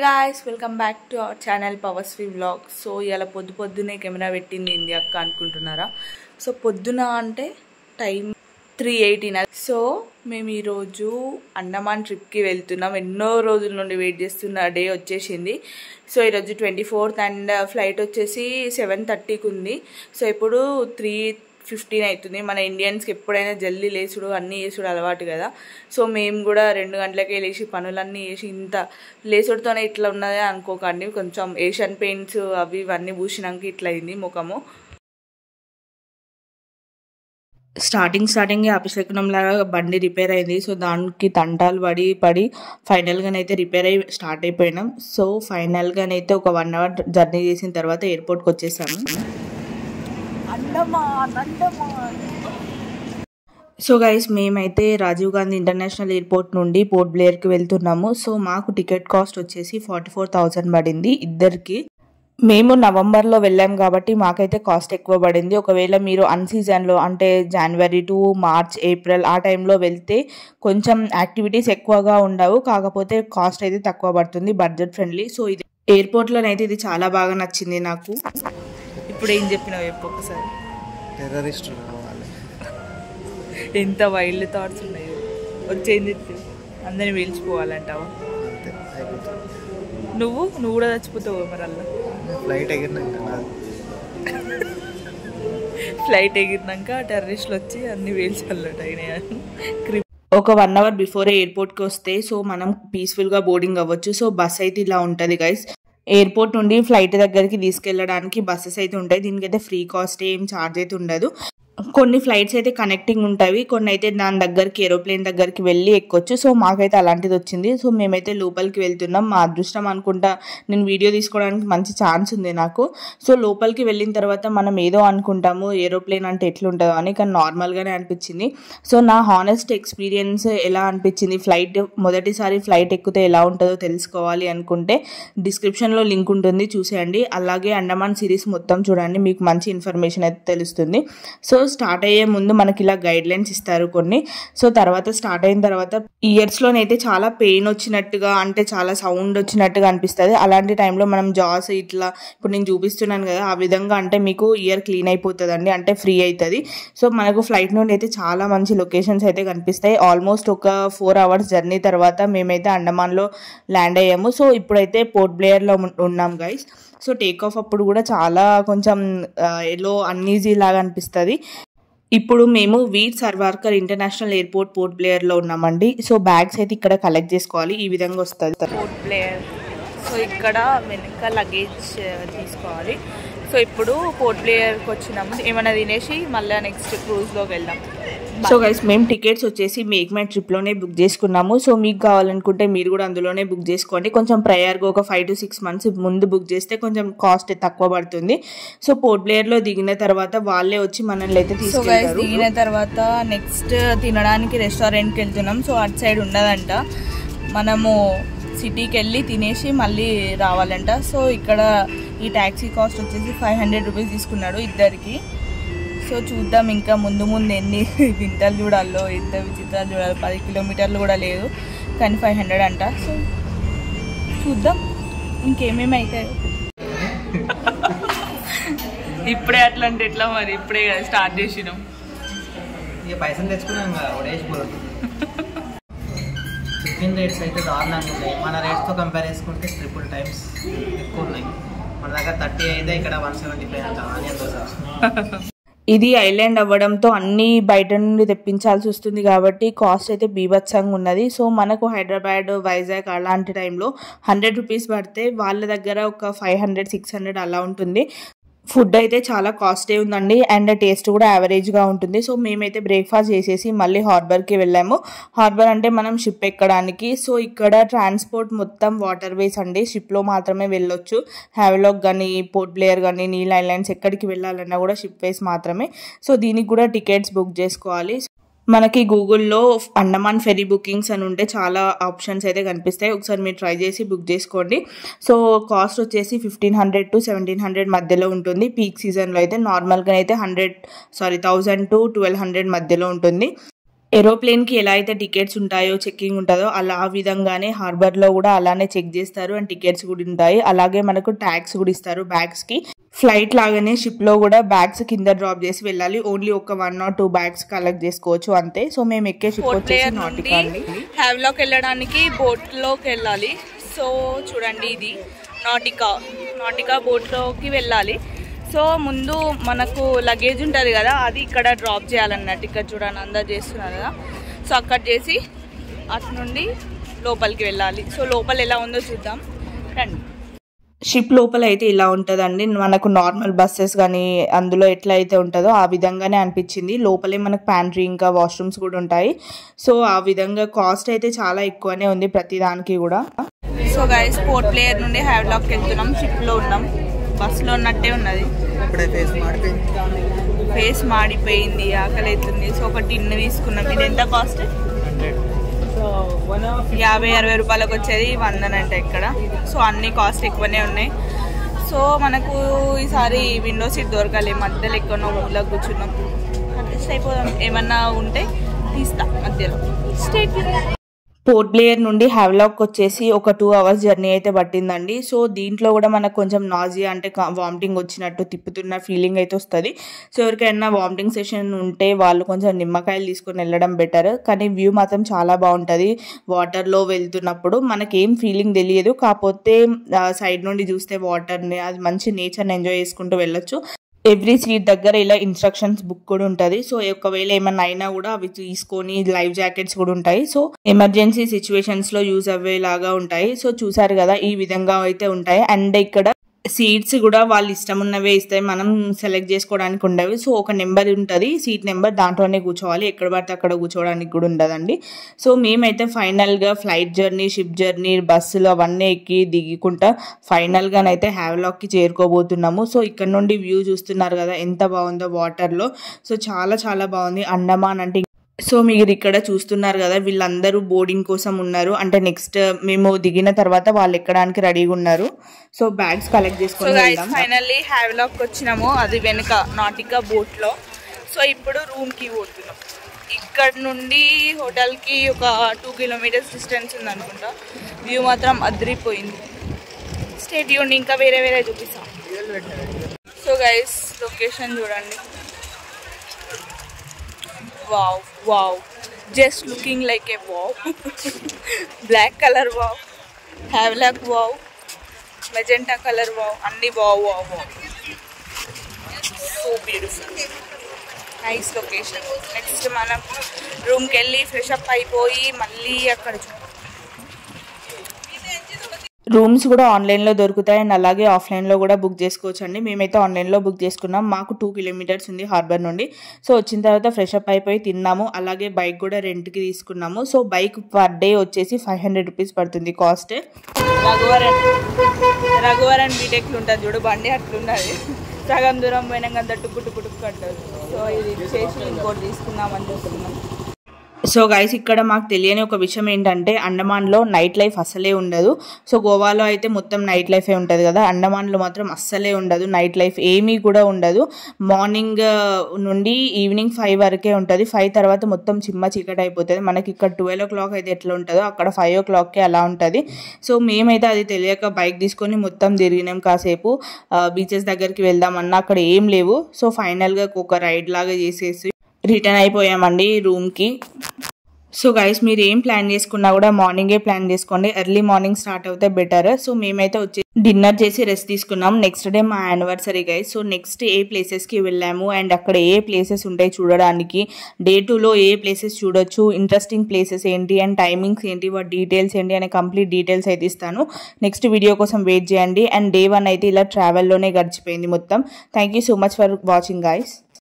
guys welcome back to our channel పవర్స్వి vlog so ఇలా పొద్దు పొద్దునే కెమెరా పెట్టింది ఏంది అక్క అనుకుంటున్నారా సో పొద్దున అంటే టైం త్రీ ఎయిటీన్ సో మేము ఈరోజు అండమాన్ ట్రిప్కి వెళ్తున్నాం ఎన్నో రోజుల నుండి వెయిట్ చేస్తున్న డే వచ్చేసింది సో ఈరోజు ట్వంటీ ఫోర్త్ అండ్ ఫ్లైట్ వచ్చేసి సెవెన్ థర్టీకి ఉంది సో ఇప్పుడు త్రీ ఫిఫ్టీన్ అవుతుంది మన ఇండియన్స్కి ఎప్పుడైనా జల్దీ లేచుడు అన్నీ చేసుడు అలవాటు కదా సో మేము కూడా రెండు గంటలకే లేచి పనులన్నీ చేసి ఇంత లేచుడుతోనే ఇట్లా ఉన్నదే అనుకోకండి కొంచెం ఏషియన్ పెయింట్స్ అవి ఇవన్నీ పూసినాక ఇట్లా అయింది ముఖము స్టార్టింగ్ స్టార్టింగ్ అభిషేకం లాగా బండి రిపేర్ అయింది సో దానికి తంటాలు పడి పడి ఫైనల్గానైతే రిపేర్ అయ్యి స్టార్ట్ అయిపోయినాం సో ఫైనల్గానైతే ఒక వన్ అవర్ జర్నీ చేసిన తర్వాత ఎయిర్పోర్ట్కి వచ్చేసాము అండమాన్ అండమాన్ సో గైస్ మేమైతే రాజీవ్ గాంధీ ఇంటర్నేషనల్ ఎయిర్పోర్ట్ నుండి పోర్ట్ బ్లేయర్కి వెళ్తున్నాము సో మాకు టికెట్ కాస్ట్ వచ్చేసి ఫార్టీ ఫోర్ థౌజండ్ పడింది ఇద్దరికి మేము నవంబర్లో వెళ్ళాం కాబట్టి మాకైతే కాస్ట్ ఎక్కువ పడింది ఒకవేళ మీరు అన్ సీజన్లో అంటే జనవరి టు మార్చ్ ఏప్రిల్ ఆ టైంలో వెళ్తే కొంచెం యాక్టివిటీస్ ఎక్కువగా ఉండవు కాకపోతే కాస్ట్ అయితే తక్కువ పడుతుంది బడ్జెట్ ఫ్రెండ్లీ సో ఇది ఎయిర్పోర్ట్లోనైతే ఇది చాలా బాగా నచ్చింది నాకు ఇప్పుడు ఏం చెప్పినావు చెప్పు ఒకసారి టెర్రరిస్ట్ కావాలి ఎంత వైల్డ్ థాట్స్ ఉన్నాయి వచ్చేంది అందరిని పీల్చిపోవాలంటావా అంతే అయిపోతుంది నువ్వు నువ్వు కూడా చచ్చిపోతావు మరి అలా ఫ్లైట్ ఎగిరినాక కాదు ఫ్లైట్ ఎగిరినాక టెర్రరిస్టులు వచ్చి అన్ని వేల్చాలట ఒక వన్ అవర్ బిఫోర్ ఎయిర్పోర్ట్కి వస్తే సో మనం పీస్ఫుల్గా బోర్డింగ్ అవ్వచ్చు సో బస్ అయితే ఇలా ఉంటుంది గైస్ ఎయిర్పోర్ట్ నుండి ఫ్లైట్ దగ్గరికి తీసుకెళ్ళడానికి బస్సెస్ అయితే ఉంటాయి దీనికైతే ఫ్రీ కాస్ట్ ఏం ఛార్జ్ అయితే ఉండదు కొన్ని ఫ్లైట్స్ అయితే కనెక్టింగ్ ఉంటాయి కొన్ని అయితే దాని దగ్గరికి ఏరోప్లేన్ దగ్గరికి వెళ్ళి ఎక్కొచ్చు సో మాకైతే అలాంటిది వచ్చింది సో మేమైతే లోపలికి వెళ్తున్నాం మా అదృష్టం అనుకుంటా నేను వీడియో తీసుకోవడానికి మంచి ఛాన్స్ ఉంది నాకు సో లోపలికి వెళ్ళిన తర్వాత మనం ఏదో అనుకుంటాము ఏరోప్లేన్ అంటే ఎట్లుంటుందో అని కానీ నార్మల్గానే అనిపించింది సో నా హానెస్ట్ ఎక్స్పీరియన్స్ ఎలా అనిపించింది ఫ్లైట్ మొదటిసారి ఫ్లైట్ ఎక్కితే ఎలా ఉంటుందో తెలుసుకోవాలి అనుకుంటే డిస్క్రిప్షన్లో లింక్ ఉంటుంది చూసేయండి అలాగే అండమాన్ సిరీస్ మొత్తం చూడండి మీకు మంచి ఇన్ఫర్మేషన్ అయితే తెలుస్తుంది సో స్టార్ట్ అయ్యే ముందు మనకి ఇలా గైడ్ లైన్స్ ఇస్తారు కొన్ని సో తర్వాత స్టార్ట్ అయిన తర్వాత ఇయర్స్లోనైతే చాలా పెయిన్ వచ్చినట్టుగా అంటే చాలా సౌండ్ వచ్చినట్టుగా అనిపిస్తుంది అలాంటి టైంలో మనం జాస్ ఇట్లా ఇప్పుడు నేను చూపిస్తున్నాను కదా ఆ విధంగా అంటే మీకు ఇయర్ క్లీన్ అయిపోతుందండి అంటే ఫ్రీ అవుతుంది సో మనకు ఫ్లైట్ నుండి అయితే చాలా మంచి లొకేషన్స్ అయితే కనిపిస్తాయి ఆల్మోస్ట్ ఒక ఫోర్ అవర్స్ జర్నీ తర్వాత మేమైతే అండమాన్లో ల్యాండ్ అయ్యాము సో ఇప్పుడైతే పోర్ట్ బ్లేయర్లో ఉన్నాం గైస్ సో టేక్ ఆఫ్ అప్పుడు కూడా చాలా కొంచెం ఎలో అన్ఈజీ లాగా అనిపిస్తుంది ఇప్పుడు మేము వీర్ సర్వార్కర్ ఇంటర్నేషనల్ ఎయిర్పోర్ట్ పోర్ట్ బ్లేయర్లో ఉన్నామండి సో బ్యాగ్స్ అయితే ఇక్కడ కలెక్ట్ చేసుకోవాలి ఈ విధంగా వస్తుంది పోర్ట్ బ్లేయర్ సో ఇక్కడ వెనుక లగేజ్ తీసుకోవాలి సో ఇప్పుడు పోర్ట్ బ్లేయర్కి వచ్చినాము ఏమైనా తినేసి మళ్ళీ నెక్స్ట్ క్రూజ్లోకి వెళ్దాం సో గైస్ మేము టికెట్స్ వచ్చేసి మేక్ మై ట్రిప్లోనే బుక్ చేసుకున్నాము సో మీకు కావాలనుకుంటే మీరు కూడా అందులోనే బుక్ చేసుకోండి కొంచెం ప్రయర్గా ఒక ఫైవ్ టు సిక్స్ మంత్స్ ముందు బుక్ చేస్తే కొంచెం కాస్ట్ తక్కువ పడుతుంది సో పోర్ట్ బ్లేయర్లో దిగిన తర్వాత వాళ్ళే వచ్చి మనల్ని అయితే తీసుకెళ్తారు దిగిన తర్వాత నెక్స్ట్ తినడానికి రెస్టారెంట్కి వెళ్తున్నాం సో అటు సైడ్ ఉండదంట మనము సిటీకి వెళ్ళి తినేసి మళ్ళీ రావాలంట సో ఇక్కడ ఈ ట్యాక్సీ కాస్ట్ వచ్చేసి ఫైవ్ హండ్రెడ్ రూపీస్ తీసుకున్నాడు ఇద్దరికి సో చూద్దాం ఇంకా ముందు ముందు ఎన్ని వింతలు చూడాలో ఎంత విచిత్రాలు చూడాలి పది కిలోమీటర్లు కూడా లేదు కానీ ఫైవ్ హండ్రెడ్ అంట సో చూద్దాం ఇంకేమేమి అవుతాయో ఇప్పుడే అట్లా అంటే ఎట్లా మరి ఇప్పుడే కదా స్టార్ట్ చేసినాం ఇక పైసలు తెచ్చుకున్నాం కదా ఉడేసిపోతుంది టిఫిన్ రేట్స్ అయితే దారుణంగా ఉన్నాయి మన రేట్స్తో కంపేర్ చేసుకుంటే ట్రిపుల్ టైమ్స్ ఎక్కువ ఉన్నాయి మన దగ్గర థర్టీ అయితే ఇక్కడ వన్ సెవెంటీ ఫైవ్ అంట ఆనియన్ దోశ ఇది ఐలాండ్ అవ్వడంతో అన్ని బయట నుండి తెప్పించాల్సి వస్తుంది కాబట్టి కాస్ట్ అయితే బీభత్సంగా ఉన్నది సో మనకు హైదరాబాద్ వైజాగ్ అలాంటి టైంలో హండ్రెడ్ రూపీస్ పడితే వాళ్ళ దగ్గర ఒక ఫైవ్ హండ్రెడ్ సిక్స్ హండ్రెడ్ అలా ఉంటుంది ఫుడ్ అయితే చాలా కాస్ట్లీ ఉందండి అండ్ టేస్ట్ కూడా యావరేజ్గా ఉంటుంది సో మేమైతే బ్రేక్ఫాస్ట్ చేసేసి మళ్ళీ హార్బర్కి వెళ్ళాము హార్బర్ అంటే మనం షిప్ ఎక్కడానికి సో ఇక్కడ ట్రాన్స్పోర్ట్ మొత్తం వాటర్ వేస్ అండి షిప్లో మాత్రమే వెళ్ళొచ్చు హ్యావెలాక్ కానీ పోర్ట్ బ్లేయర్ కానీ నీల్ ఐలాండ్స్ ఎక్కడికి వెళ్ళాలన్నా కూడా షిప్ వేస్ మాత్రమే సో దీనికి కూడా టికెట్స్ బుక్ చేసుకోవాలి మనకి గూగుల్లో అండమాన్ ఫెరీ బుకింగ్స్ అని ఉంటే చాలా ఆప్షన్స్ అయితే కనిపిస్తాయి ఒకసారి మీరు ట్రై చేసి బుక్ చేసుకోండి సో కాస్ట్ వచ్చేసి fifteen hundred to seventeen hundred మధ్యలో ఉంటుంది పీక్ సీజన్లో అయితే నార్మల్గా అయితే hundred sorry thousand to twelve hundred మధ్యలో ఉంటుంది ఏరోప్లేన్కి ఎలా అయితే టికెట్స్ ఉంటాయో చెక్కింగ్ ఉంటుందో అలా ఆ విధంగానే హార్బర్లో కూడా అలానే చెక్ చేస్తారు అండ్ టికెట్స్ కూడా ఉంటాయి అలాగే మనకు ట్యాక్స్ కూడా ఇస్తారు బ్యాగ్స్కి ఫ్లైట్ లాగానే షిప్లో కూడా బ్యాగ్స్ కింద డ్రాప్ చేసి వెళ్ళాలి ఓన్లీ ఒక one or two bags collect చేసుకోవచ్చు అంతే సో మేము ఎక్కే షిప్ పోర్ట్ వచ్చేసి ప్లేయర్ నుండి నాటికా అండి హ్యావ్లాక్ వెళ్ళడానికి బోట్లోకి వెళ్ళాలి సో చూడండి ఇది నాటికా నాటికా బోట్లోకి వెళ్ళాలి సో ముందు మనకు లగేజ్ ఉంటుంది కదా అది ఇక్కడ డ్రాప్ చేయాలన్నట్టు ఇక్కడ చూడండి అందరు చేస్తున్నారు కదా సో అక్కడ చేసి అటు నుండి లోపలికి వెళ్ళాలి సో లోపల ఎలా ఉందో చూద్దాం రండి షిప్ లోపల అయితే ఇలా ఉంటుందండి మనకు నార్మల్ బస్సెస్ కానీ అందులో ఎట్లా అయితే ఉంటుందో ఆ విధంగానే అనిపించింది లోపలే మనకు ప్యాంట్రీ ఇంకా వాష్రూమ్స్ కూడా ఉంటాయి సో ఆ విధంగా కాస్ట్ అయితే చాలా ఎక్కువనే ఉంది ప్రతి దానికి కూడా సో గైస్ పోర్ట్ ప్లేయర్ నుండి హ్యావ్లాక్కి వెళ్తున్నాం షిప్లో ఉన్నాం బస్సులో ఉన్నట్టే ఉన్నది ఇప్పుడే ఫేస్ మాడిపోయింది ఫేస్ మాడిపోయింది ఆకలి అవుతుంది సో ఒక టిన్ తీసుకున్నాం ఇది ఎంత కాస్ట్ హండ్రెడ్ యాభై అరవై రూపాయలకు వచ్చేది వందనంట ఇక్కడ సో అన్ని కాస్ట్ ఎక్కువనే ఉన్నాయి సో మనకు ఈసారి విండో సీట్ దొరకాలి మధ్యలో ఎక్కడో మూలకు కూర్చున్నాం అడ్జస్ట్ అయిపోదాం ఏమన్నా ఉంటే తీస్తా మధ్యలో స్టేట్ పోర్ట్ బ్లేయర్ నుండి హ్యావ్లాక్ వచ్చేసి ఒక టూ అవర్స్ జర్నీ అయితే పట్టిందండి సో దీంట్లో కూడా మనకు కొంచెం నాజియా అంటే వామిటింగ్ వచ్చినట్టు తిప్పుతున్న ఫీలింగ్ అయితే వస్తుంది సో ఎవరికైనా వామిటింగ్ సెషన్ ఉంటే వాళ్ళు కొంచెం నిమ్మకాయలు తీసుకొని వెళ్ళడం బెటర్ కానీ వ్యూ మాత్రం చాలా బాగుంటుంది వాటర్లో వెళ్తున్నప్పుడు మనకేం ఫీలింగ్ తెలియదు కాకపోతే సైడ్ నుండి చూస్తే వాటర్ని అది మంచి నేచర్ని ఎంజాయ్ చేసుకుంటూ వెళ్ళొచ్చు ఎవ్రీ సీట్ దగ్గర ఇలా ఇన్స్ట్రక్షన్స్ బుక్ కూడా ఉంటుంది సో ఒకవేళ ఏమన్నా అయినా కూడా అవి తీసుకొని లైవ్ జాకెట్స్ కూడా ఉంటాయి సో ఎమర్జెన్సీ సిచ్యువేషన్స్ లో యూజ్ అయ్యేలాగా ఉంటాయి సో చూసారు కదా ఈ విధంగా అయితే ఉంటాయి అండ్ ఇక్కడ సీట్స్ కూడా వాళ్ళు ఇష్టం ఉన్నవే ఇస్తాయి మనం సెలెక్ట్ చేసుకోవడానికి ఉండవు సో ఒక నెంబర్ ఉంటుంది సీట్ నెంబర్ దాంట్లోనే కూర్చోవాలి ఎక్కడ పడితే అక్కడ కూర్చోవడానికి కూడా ఉండదండి సో మేమైతే ఫైనల్గా ఫ్లైట్ జర్నీ షిప్ జర్నీ బస్సులు అవన్నీ ఎక్కి దిగుకుంటా ఫైనల్గానైతే హ్యావ్లాక్కి చేరుకోబోతున్నాము సో ఇక్కడ నుండి వ్యూ చూస్తున్నారు కదా ఎంత బాగుందో వాటర్లో సో చాలా చాలా బాగుంది అండమాన్ అంటే సో మీరు ఇక్కడ చూస్తున్నారు కదా వీళ్ళందరూ బోర్డింగ్ కోసం ఉన్నారు అంటే నెక్స్ట్ మేము దిగిన తర్వాత వాళ్ళు ఎక్కడానికి రెడీగా ఉన్నారు సో బ్యాగ్స్ కలెక్ట్ సో చేసుకొని గైస్ వెళ్దాం ఫైనల్లీ హ్యావ్లాక్ వచ్చినాము అది వెనుక నాటికా బోట్లో సో ఇప్పుడు రూమ్కి పోతున్నాం ఇక్కడ నుండి హోటల్కి ఒక టూ కిలోమీటర్స్ డిస్టెన్స్ ఉంది అనుకుంటా వ్యూ మాత్రం అదిరిపోయింది స్టేట్ యూన్ ఇంకా వేరే వేరే చూపిస్తాం సో గైస్ లొకేషన్ చూడండి wow wow just looking like a wow black colour wow Havelock wow magenta colour wow అన్ని wow wow wow so beautiful nice location next మనం రూమ్కి వెళ్ళి ఫ్రెష్ అప్ అయిపోయి మళ్ళీ అక్కడ చూ- రూమ్స్ కూడా ఆన్లైన్లో దొరుకుతాయి అండ్ అలాగే ఆఫ్లైన్లో కూడా బుక్ చేసుకోవచ్చు అండి మేమైతే ఆన్లైన్లో బుక్ చేసుకున్నాం మాకు టూ కిలోమీటర్స్ ఉంది హార్బర్ నుండి సో వచ్చిన తర్వాత ఫ్రెష్ అప్ అయిపోయి తిన్నాము అలాగే బైక్ కూడా రెంట్కి తీసుకున్నాము సో బైక్ పర్ డే వచ్చేసి ఫైవ్ హండ్రెడ్ రూపీస్ పడుతుంది కాస్ట్ రఘువరన్ రఘువరన్ బీటెక్లు ఉంటుంది చూడు బండి అట్లున్నది సగం దూరం పోయినాక అంత టుక్కు టుక్కు టుక్కు అంటారు సో ఇది చేసి ఇంకోటి తీసుకుందామని చూస్తున్నాం సో గైస్ ఇక్కడ మాకు తెలియని ఒక విషయం ఏంటంటే అండమాన్లో నైట్ లైఫ్ అస్సలే ఉండదు సో గోవాలో అయితే మొత్తం నైట్ లైఫే ఉంటుంది కదా అండమాన్లో మాత్రం అస్సలే ఉండదు నైట్ లైఫ్ ఏమీ కూడా ఉండదు మార్నింగ్ నుండి ఈవినింగ్ ఫైవ్ వరకే ఉంటుంది ఫైవ్ తర్వాత మొత్తం చిమ్మ చీకటి అయిపోతుంది మనకి ఇక్కడ ట్వెల్వ్ ఓ క్లాక్ అయితే ఎట్లా ఉంటుందో అక్కడ ఫైవ్ ఓ క్లాక్కి అలా ఉంటుంది సో మేమైతే అది తెలియక బైక్ తీసుకొని మొత్తం తిరిగినాం కాసేపు బీచెస్ దగ్గరికి వెళ్దామన్నా అక్కడ ఏం లేవు సో ఫైనల్గా ఒక రైడ్ లాగా చేసేసి రిటర్న్ అయిపోయామండి రూమ్కి సో గైస్ మీరు ఏం ప్లాన్ చేసుకున్నా కూడా మార్నింగే ప్లాన్ చేసుకోండి ఎర్లీ మార్నింగ్ స్టార్ట్ అవుతే బెటర్ సో మేమైతే వచ్చి డిన్నర్ చేసి రెస్ట్ తీసుకున్నాం నెక్స్ట్ డే మా యానివర్సరీ గైస్ సో నెక్స్ట్ ఏ ప్లేసెస్కి వెళ్ళాము అండ్ అక్కడ ఏ ప్లేసెస్ ఉంటాయి చూడడానికి డే టూలో ఏ ప్లేసెస్ చూడొచ్చు ఇంట్రెస్టింగ్ ప్లేసెస్ ఏంటి అండ్ టైమింగ్స్ ఏంటి వాటి డీటెయిల్స్ ఏంటి అనే కంప్లీట్ డీటెయిల్స్ అయితే ఇస్తాను నెక్స్ట్ వీడియో కోసం వెయిట్ చేయండి అండ్ డే వన్ అయితే ఇలా ట్రావెల్లోనే గడిచిపోయింది మొత్తం thank you so much for watching guys